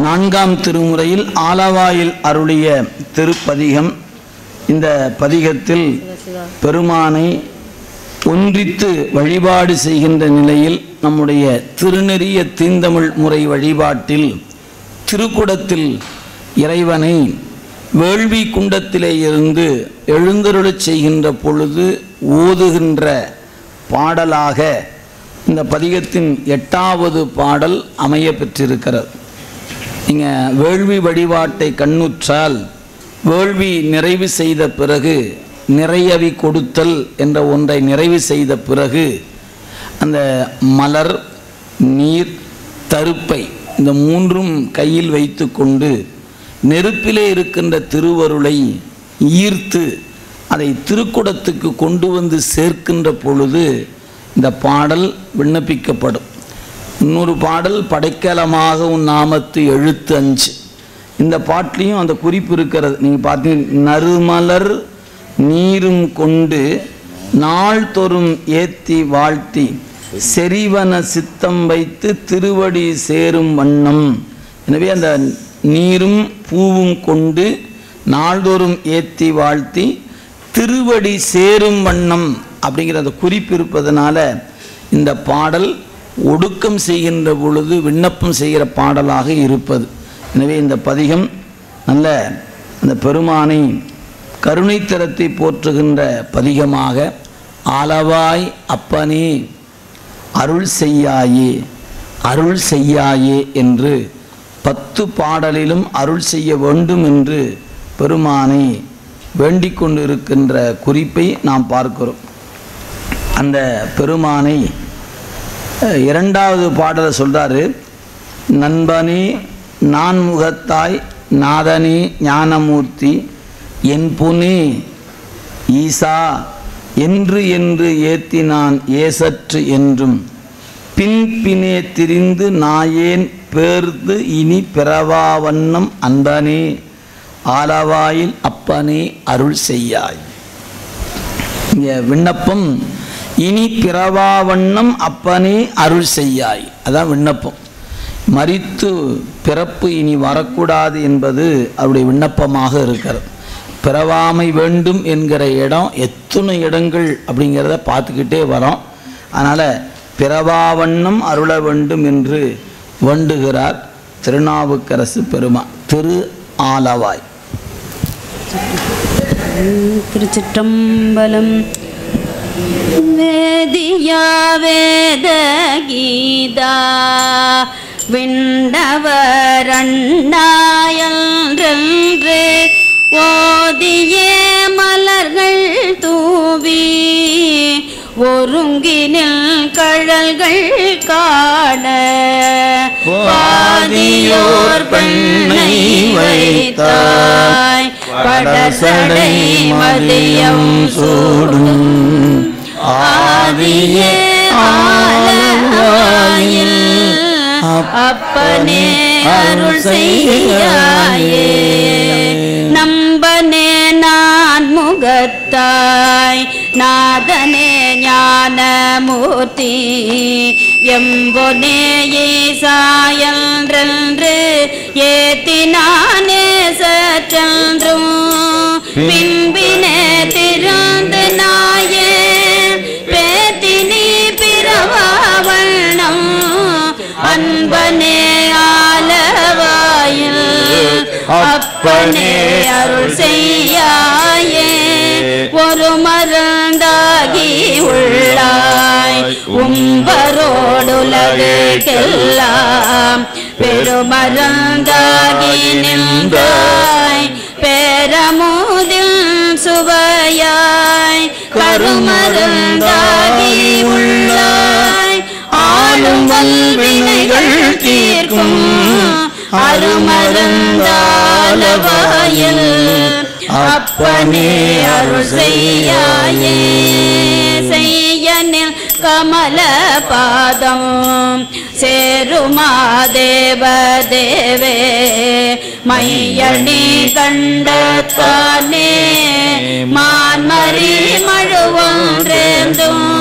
நான்காம் திருமுறையில் ஆலவாயில் அருளிய திருப்பதிகம் இந்த பதிகத்தில் பெருமானை ஒன்றித்து வழிபாடு செய்கின்ற நிலையில் நம்முடைய திருநெறிய தீந்தமிழ் முறை வழிபாட்டில் திருக்குடத்தில் இறைவனை வேள்வி குண்டத்திலே இருந்து எழுந்தருளச் செய்கின்ற பொழுது ஓதுகின்ற பாடலாக இந்த பதிகத்தின் எட்டாவது பாடல் அமைய பெற்றிருக்கிறது நீங்கள் வேள்வி வழிபாட்டை கண்ணுற்றால் வேள்வி நிறைவு செய்த பிறகு நிறையவி கொடுத்தல் என்ற ஒன்றை நிறைவு செய்த பிறகு அந்த மலர் நீர் தருப்பை இந்த மூன்றும் கையில் வைத்து கொண்டு நெருப்பிலே இருக்கின்ற திருவருளை ஈர்த்து அதை திருக்குடத்துக்கு கொண்டு வந்து சேர்க்கின்ற பொழுது இந்த பாடல் விண்ணப்பிக்கப்படும் இன்னொரு பாடல் படைக்கலமாக உன் நாமத்து எழுத்து அஞ்சு இந்த பாட்டிலையும் அந்த குறிப்பு இருக்கிறது நீங்கள் பார்த்தீங்க நறுமலர் நீரும் கொண்டு நாள்தோறும் ஏத்தி வாழ்த்தி செறிவன சித்தம் வைத்து திருவடி சேரும் வண்ணம் எனவே அந்த நீரும் பூவும் கொண்டு நாள்தோறும் ஏத்தி வாழ்த்தி திருவடி சேரும் வண்ணம் அப்படிங்கிற அந்த குறிப்பு இருப்பதனால இந்த பாடல் ஒடுக்கம் செய்கின்ற பொழுது விண்ணப்பம் செய்கிற பாடலாக இருப்பது எனவே இந்த பதிகம் நல்ல அந்த பெருமானை கருணைத்தரத்தை போற்றுகின்ற பதிகமாக ஆலவாய் அப்பனே அருள் செய்யாயே அருள் செய்யாயே என்று பத்து பாடலிலும் அருள் செய்ய வேண்டும் என்று பெருமானை வேண்டிக் கொண்டிருக்கின்ற குறிப்பை நாம் பார்க்கிறோம் அந்த பெருமானை அஹ், இரண்டாவது பாடலை சொல்றாரு நண்பனே நான்முகத்தாய் நாதனே ஞானமூர்த்தி என் புனே ஈசா என்று என்று ஏத்தினான் ஏசற்று என்றும் பின் பினே திரிந்து நாயேன் பேர்ந்து இனி பிறவாவண்ணம் அன்பனே ஆலவாயில் அப்பனே அருள் செய்யாய் இங்கே விண்ணப்பம் இனி பிறவாவண்ணம் அப்பனே அருள் செய்யாய் அதான் விண்ணப்பம் மரித்து பிறப்பு இனி வரக்கூடாது என்பது அவருடைய விண்ணப்பமாக இருக்கிறது பிறவாமை வேண்டும் என்கிற இடம் எத்தனை இடங்கள் அப்படிங்கிறத பார்த்துக்கிட்டே வரோம் அதனால் பிறவாவண்ணம் அருள வேண்டும் என்று வேண்டுகிறார் திருநாவுக்கரசு பெருமா திரு ஆலவாய் திருச்சிற்றம்பலம் வேதியா வேத கீதா விண்டவரண்ணாயன்று ஓதியே மலர்கள் தூவி ஒருங்கினில் கழல்கள் காண பாதியோர் பெண்ணை வைத்தாய் படசடை மதியம் சூடும் ஆதியே ஆலவாயில் அப்பனே அருள் செய்யாயே நம்பனே நான் முகத்தாய் நாதனே ஞானமூர்த்தி எம்பொனே ஈசாயன்றென்று ஏத்தினானே சற்றென்றும் பின்பினே திறந்து நாயே பேத்தினி பிறவாவண்ணம் அன்பனே ஆலவாயில் அப்பனே அருள் செய்யாயே ஒரு மருந்தாகி உள்ளாய் உம்பரோடுலகெல்லாம் பெருமருந்தாகி நின்றாய் பேரமுதில் சுவையாய் கருமருந்தாகி உள்ளாய் ஆளும் வல்வினைகள் தீர்க்கும் அருமருந்தாலவாயில் அப்பனே அருள் செய்யாயே செய்யனில் கமல பாதம் சேருமா தேவ தேவே மையணி கண்டத்தானே மான்மரி மழுவொன்றேந்தும்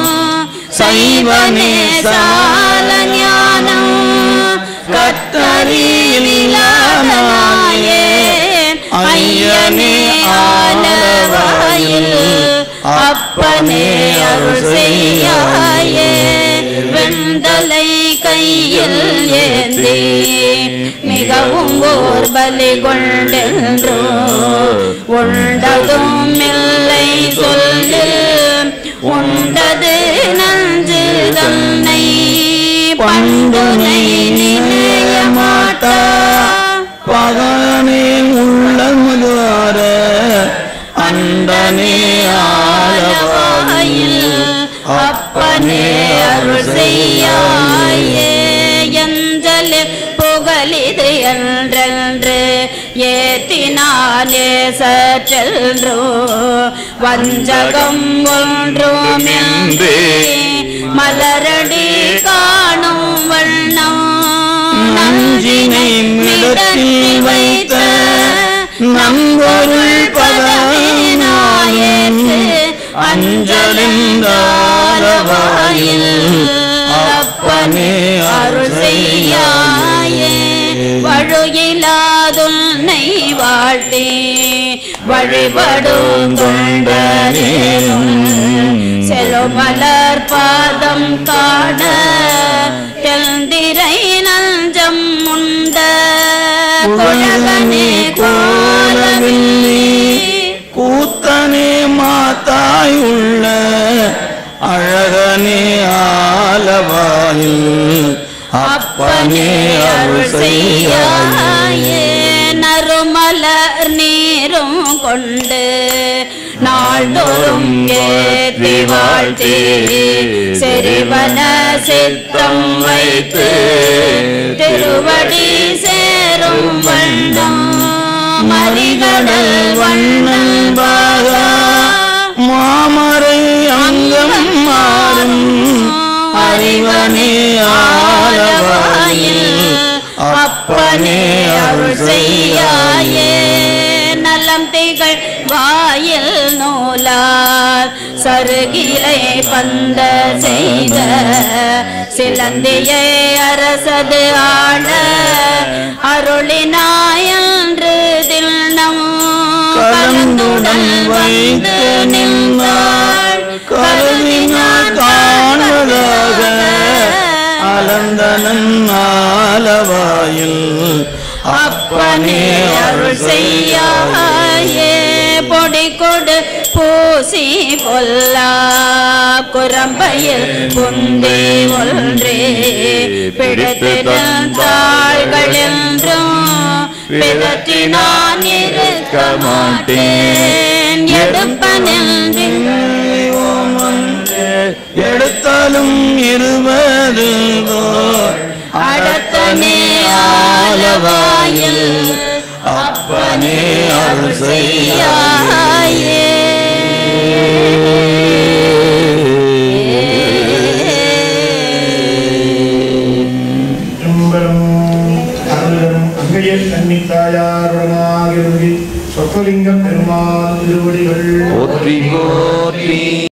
சைவனே சால ஞானம் கத்தரியிலா ஆலவாயில் அப்பனே அருள் செய்யாயே வெண்தலை கையில் ஏந்தி மிகவும் ஓர் பலி கொண்டென்றோ உண்டதும் இல்லை சொல்லு உண்டது நஞ்சு தன்னை பண்டுனை நினைய மாட்டா பகனே உள்ளமுதார அண்டனே ஆலவாயில் அப்பனே அருள் செய்யாயே எஞ்சல் புகழிது என்றென்று ஏற்றினாலே சற்றென்றோ வஞ்சகம் ஒன்றுமின்றி மலரடி காணும் வண்ணம் நஞ்சினை மிடத்தில் வைத்த நம்பொருள் பதவினாயேற்று அஞ்சலிந்தாலவாயில் அப்பனே அருள் செய்யாயே வழுயிலாதுன்னை வாழ்த்தி வழிபடும் தொண்டனேனும் செலுமலர் பாதம் காண தெந்திரை நஞ்சம் உண்ட குழகனே கோலவில்லி கூத்தனே மாத்தாய் உள்ள அழகனே ஆலவாயில் அப்பனே அருள் செய்யாயே நறுமலர் நீரும் கொண்டு நாள்தோறும் ஏற்றி வாழ்த்தி செறிவன சித்தம் வைத்து திருவடி சேரும் வண்ணம் மறிகடல் வண்ணம் பாகா மாமரை அங்கம் மாறும் அறிவனே ஆலவாயில் அப்பனே அருள் செய்யாயே நலம் திகழ் வாயில் நூலார் சருகிலை பந்த செய்த சிலந்தியை அரசது ஆள அருளினாயன்று தில்னம் கலந்துடன் வைத்து நின்றாள் கருதினார் காண்பதாக அலந்தனன் ஆலவாயில் அப்பனே அருள் செய்யாயே பொடி கொடு பூசி பொல்லா குரம்பையில் குந்தி ஒன்றே பிடித்து தாள்கள் என்றும் பிதற்றி நான் இருக்க மாட்டேன் எடுப்பனின்றி ஓம் ஒன்றே எடுத்தாலும் இருபது அடத்தனே ஆலவாயில் அப்பனே அருள் செய்யாயே திரும்பரும் அருளரும் அங்கையில் கன்னித்தாயாருடனாக சொக்கலிங்கம் பெருமாள் திருவடிகள் போற்றி போற்றி